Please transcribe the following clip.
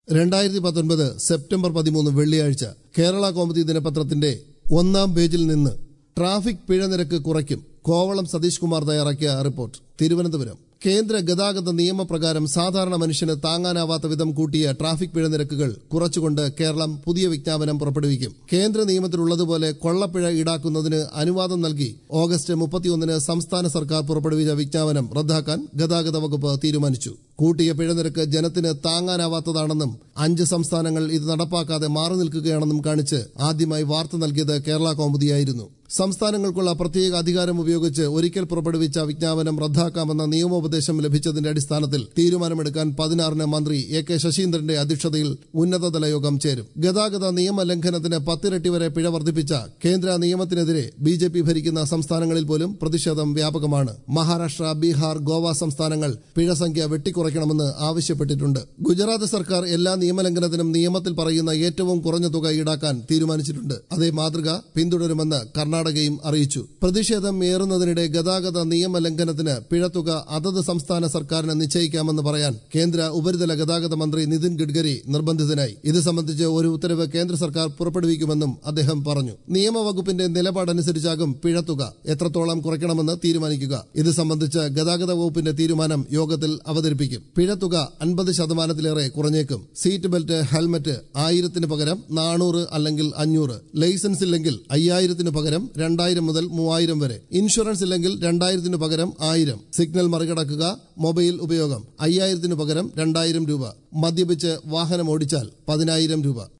രണ്ടായിരത്തി പത്തൊൻപത് സെപ്റ്റംബർ പതിമൂന്ന് വെള്ളിയാഴ്ച കേരള കോമതി ദിനപത്രത്തിന്റെ ഒന്നാം പേജിൽ നിന്ന് ട്രാഫിക് പിഴ നിരക്ക് കുറയ്ക്കും കോവളം സതീഷ് കുമാർ തയ്യാറാക്കിയ റിപ്പോർട്ട് തിരുവനന്തപുരം കേന്ദ്ര ഗതാഗത നിയമപ്രകാരം സാധാരണ മനുഷ്യന് താങ്ങാനാവാത്ത വിധം കൂട്ടിയ ട്രാഫിക് പിഴ നിരക്കുകൾ കുറച്ചുകൊണ്ട് കേരളം പുതിയ വിജ്ഞാപനം പുറപ്പെടുവിക്കും കേന്ദ്ര നിയമത്തിലുള്ളതുപോലെ കൊള്ളപ്പിഴ ഈടാക്കുന്നതിന് അനുവാദം നൽകി ഓഗസ്റ്റ് മുപ്പത്തിയൊന്നിന് സംസ്ഥാന സർക്കാർ പുറപ്പെടുവിച്ച വിജ്ഞാപനം റദ്ദാക്കാൻ ഗതാഗത വകുപ്പ് തീരുമാനിച്ചു കൂട്ടിയ പിഴ നിരക്ക് ജനത്തിന് താങ്ങാനാവാത്തതാണെന്നും അഞ്ച് സംസ്ഥാനങ്ങൾ ഇത് നടപ്പാക്കാതെ മാറി നിൽക്കുകയാണെന്നും കാണിച്ച് ആദ്യമായി വാർത്ത നൽകിയത് കേരള കൗമുദിയായിരുന്നു സംസ്ഥാനങ്ങൾക്കുള്ള പ്രത്യേക അധികാരം ഉപയോഗിച്ച് ഒരിക്കൽ പുറപ്പെടുവിച്ച വിജ്ഞാപനം റദ്ദാക്കാമെന്ന നിയമോപദേശം ലഭിച്ചതിന്റെ അടിസ്ഥാനത്തിൽ തീരുമാനമെടുക്കാൻ പതിനാറിന് മന്ത്രി എ കെ ശശീന്ദ്രന്റെ അധ്യക്ഷതയിൽ ഉന്നതതല യോഗം ചേരും ഗതാഗത നിയമ ലംഘനത്തിന് പത്തിരട്ടി വരെ പിഴ വർദ്ധിപ്പിച്ച കേന്ദ്ര നിയമത്തിനെതിരെ ബി ജെ പി ഭരിക്കുന്ന സംസ്ഥാനങ്ങളിൽ പോലും പ്രതിഷേധം വ്യാപകമാണ് മഹാരാഷ്ട്ര ബീഹാർ ഗോവ സംസ്ഥാനങ്ങൾ പിഴ സംഖ്യ വെട്ടിക്കുറയ്ക്കണമെന്ന് ആവശ്യപ്പെട്ടിട്ടുണ്ട് ഗുജറാത്ത് സർക്കാർ എല്ലാ നിയമലംഘനത്തിനും നിയമത്തിൽ പറയുന്ന ഏറ്റവും കുറഞ്ഞ തുക ഈടാക്കാൻ തീരുമാനിച്ചിട്ടുണ്ട് അതേ മാതൃക പിന്തുടരുമെന്ന് കർണാടകയും അറിയിച്ചു പ്രതിഷേധം ഏറുന്നതിനിടെ ഗതാഗത നിയമ ലംഘനത്തിന് പിഴത്തുക അതത് സംസ്ഥാന സർക്കാരിന് നിശ്ചയിക്കാമെന്ന് പറയാൻ കേന്ദ്ര ഉപരിതല ഗതാഗത മന്ത്രി നിതിൻ ഗഡ്കരി നിർബന്ധിതനായി ഇത് സംബന്ധിച്ച് ഒരു ഉത്തരവ് കേന്ദ്ര സർക്കാർ പുറപ്പെടുവിക്കുമെന്നും അദ്ദേഹം പറഞ്ഞു നിയമവകുപ്പിന്റെ നിലപാടനുസരിച്ചാകും പിഴത്തുക എത്രത്തോളം കുറയ്ക്കണമെന്ന് തീരുമാനിക്കുക ഇത് സംബന്ധിച്ച് ഗതാഗത വകുപ്പിന്റെ തീരുമാനം യോഗത്തിൽ അവതരിപ്പിക്കും പിഴത്തുക അൻപത് ശതമാനത്തിലേറെ കുറഞ്ഞേക്കും സീറ്റ് ബെൽറ്റ് ഹെൽമറ്റ് ആയിരത്തിന് പകരം നാനൂറ് അല്ലെങ്കിൽ അഞ്ഞൂറ് ലൈസൻസ് ഇല്ലെങ്കിൽ അയ്യായിരത്തിന് പകരം രണ്ടായിരം മുതൽ മൂവായിരം വരെ ഇൻഷുറൻസ് ഇല്ലെങ്കിൽ രണ്ടായിരത്തിന് പകരം ആയിരം സിഗ്നൽ മറികടക്കുക മൊബൈൽ ഉപയോഗം അയ്യായിരത്തിന് പകരം രണ്ടായിരം രൂപ മദ്യപിച്ച് വാഹനം ഓടിച്ചാൽ പതിനായിരം രൂപ